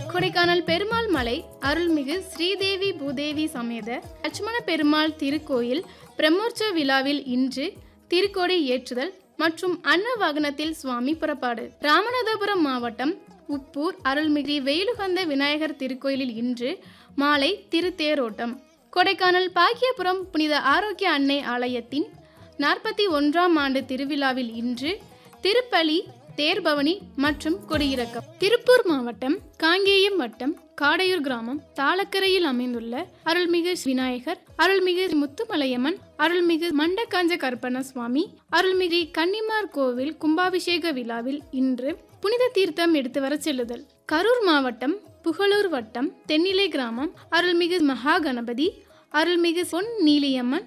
கொடைக்கானல் பெருமாள் மலை அருள்மிகு ஸ்ரீதேவி பூதேவி சமேத லட்சுமண பெருமாள் திருக்கோயில் பிரம்மோற்சவ விழாவில் இன்று திருக்கோடை ஏற்றுதல் மற்றும் அன்ன வாகனத்தில் சுவாமி புறப்பாடு ராமநாதபுரம் மாவட்டம் உப்பூர் அருள்மிகு வெயிலுகந்த விநாயகர் திருக்கோயிலில் இன்று மாலை திருத்தேரோட்டம் கொடைக்கானல் பாக்கியபுரம் புனித ஆரோக்கிய அன்னை ஆலயத்தின் நாற்பத்தி ஒன்றாம் ஆண்டு திருவிழாவில் இன்று திருப்பலி தேர்பவனி மற்றும் கொடியிறக்கம் திருப்பூர் மாவட்டம் காங்கேயம் வட்டம் காடையூர் கிராமம் தாளக்கரையில் அமைந்துள்ள அருள்மிகு விநாயகர் அருள்மிகு முத்துமலையம்மன் அருள்மிகு மண்டகாஞ்ச கற்பன சுவாமி அருள்மிகு கன்னிமார் கோவில் கும்பாபிஷேக விழாவில் இன்று புனித தீர்த்தம் எடுத்து வர செல்லுதல் கரூர் மாவட்டம் புகழூர் வட்டம் தென்னிலை கிராமம் அருள்மிகு மகா கணபதி அருள்மிகு பொன் நீலியம்மன்